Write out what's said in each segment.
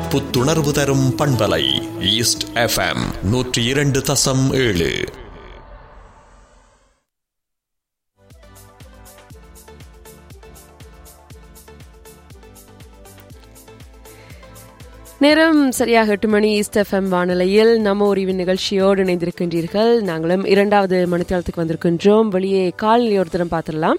புத்துணர்வு தரும் பண்பலை ஈஸ்ட் எஃப்எம் நூற்றி இரண்டு தசம் ஏழு நேரம் சரியாக எட்டு மணி ஈஸ்ட் எஃப்எம் வானொலியில் நம்ம உரிவின் நிகழ்ச்சியோடு இணைந்திருக்கின்றீர்கள் நாங்களும் இரண்டாவது மணித்தளத்துக்கு வந்திருக்கின்றோம் வெளியே காலநிலை ஒரு தரம் பார்த்துடலாம்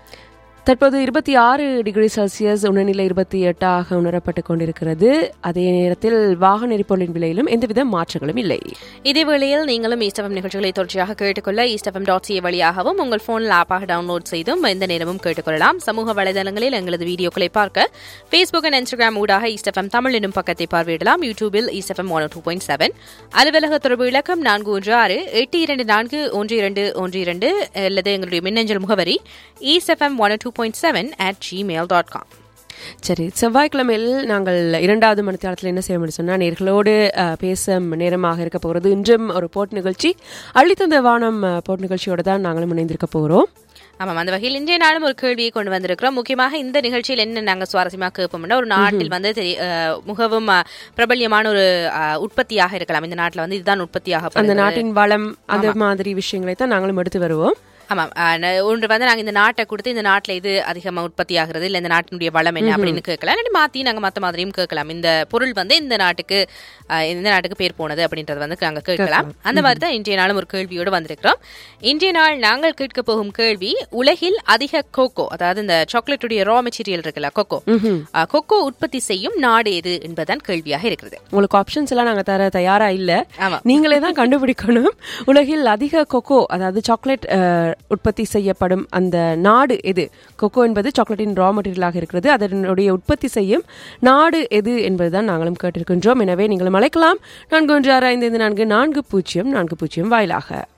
தற்போது இருபத்தி ஆறு டிகிரி செல்சியஸ் உணநிலை இருபத்தி எட்டாக உணரப்பட்டுக் கொண்டிருக்கிறது அதே நேரத்தில் வாகன எரிபொருளின் விலையிலும் எந்தவித மாற்றங்களும் இல்லை இதே வேளையில் நீங்களும் ஈஸ்டஃபம் நிகழ்ச்சிகளை தொடர்ச்சியாக கேட்டுக்கொள்ள ஈஸ்டஃபம் டாட் சிஏ வழியாகவும் உங்கள் போனில் ஆப்பாக டவுன்லோட் செய்தும் எந்த நேரமும் கேட்டுக்கொள்ளலாம் சமூக வலைதளங்களில் எங்களது வீடியோக்களை பார்க்க ஃபேஸ்புக் அண்ட் இன்ஸ்டாகிராம் ஊடாக ஈஸ்டஃபம் தமிழ் எனும் பக்கத்தை பார்வையிடலாம் யூடியூபில் East FM one two point seven அலுவலக தொடர்பு இலக்கம் நான்கு ஒன்று ஆறு எட்டு இரண்டு நான்கு ஒன்று இரண்டு ஒன்று இரண்டு அல்லது எங்களுடைய மின்னஞ்சல் முகவரி East FM one two point seven at Gmail dot com சரி செவ்வாய்க்கிழமையில் நாங்கள் இரண்டாவது மணித்தாளத்தில் என்ன செய்ய முடியும் சொன்னால் நேர்களோடு அஹ், பேசும் நேரமாக இருக்க போகிறது இன்றும் ஒரு போட் நிகழ்ச்சி அள்ளித்தந்த வானம் அஹ், போட் நிகழ்ச்சியோடு தான் நாங்களும் இணைந்திருக்க போகிறோம் ஆமாம் அந்த வகையில் இன்றைய நாளும் ஒரு கேள்வியை கொண்டு வந்திருக்கிறோம் முக்கியமாக இந்த நிகழ்ச்சியில் என்ன நாங்கள் சுவாரஸ்யமாக கேட்போம்னா ஒரு நாட்டில் வந்து தெரி- அஹ், மிகவும் அஹ், பிரபல்யமான ஒரு அஹ், உற்பத்தியாக இருக்கலாம் இந்த நாட்டில் வந்து இதுதான் உற்பத்தியாக அந்த நாட்டின் வளம் அந்த மாதிரி விஷயங்களை தான் நாங்களும் எடுத்து வருவோம் ஆமாம் அஹ், ந- ஒன்று வந்து நாங்கள் இந்த நாட்டை கொடுத்து இந்த நாட்டில் இது அதிகமாக உற்பத்தி ஆகிறது இல்லை இந்த நாட்டினுடைய வளம் என்ன அப்படின்னு கேட்கலாம் இல்லாட்டி மாற்றி நாங்கள் மற்ற மாதிரியும் கேட்கலாம் இந்த பொருள் வந்து இந்த நாட்டுக்கு அஹ், இந்த நாட்டுக்கு பேர் போனது அப்படின்றது வந்து நாங்கள் கேட்கலாம் அந்த மாதிரி தான் இன்றைய நாளும் ஒரு கேள்வியோடு வந்திருக்கிறோம் இன்றைய நாள் நாங்கள் கேட்க போகும் கேள்வி உலகில் அதிக கோகோ அதாவது இந்த சாக்லேட்டுடைய ரா மெட்டீரியல் இருக்குல்ல கொக்கோ அஹ், கொக்கோ உற்பத்தி செய்யும் நாடு எது என்பதுதான் கேள்வியாக இருக்கிறது உங்களுக்கு ஆப்ஷன்ஸ் எல்லாம் நாங்க தர தயாரா இல்ல ஆமா. நீங்களே தான் கண்டுபிடிக்கணும் உலகில் அதிக கொக்கோ அதாவது சாக்லேட் அஹ், உற்பத்தி செய்யப்படும் அந்த நாடு எது கொக்கோ என்பது சாக்லேட்டின் ரா மெட்டீரியலாக இருக்கிறது அதனுடைய உற்பத்தி செய்யும் நாடு எது என்பதுதான் நாங்களும் கேட்டிருக்கின்றோம் எனவே நீங்களும் அழைக்கலாம் நான்கு ஒன்று ஆறு ஐந்து ஐந்து நான்கு நான்கு பூஜ்ஜியம் நான்கு பூஜ்ஜியம் வாயிலாக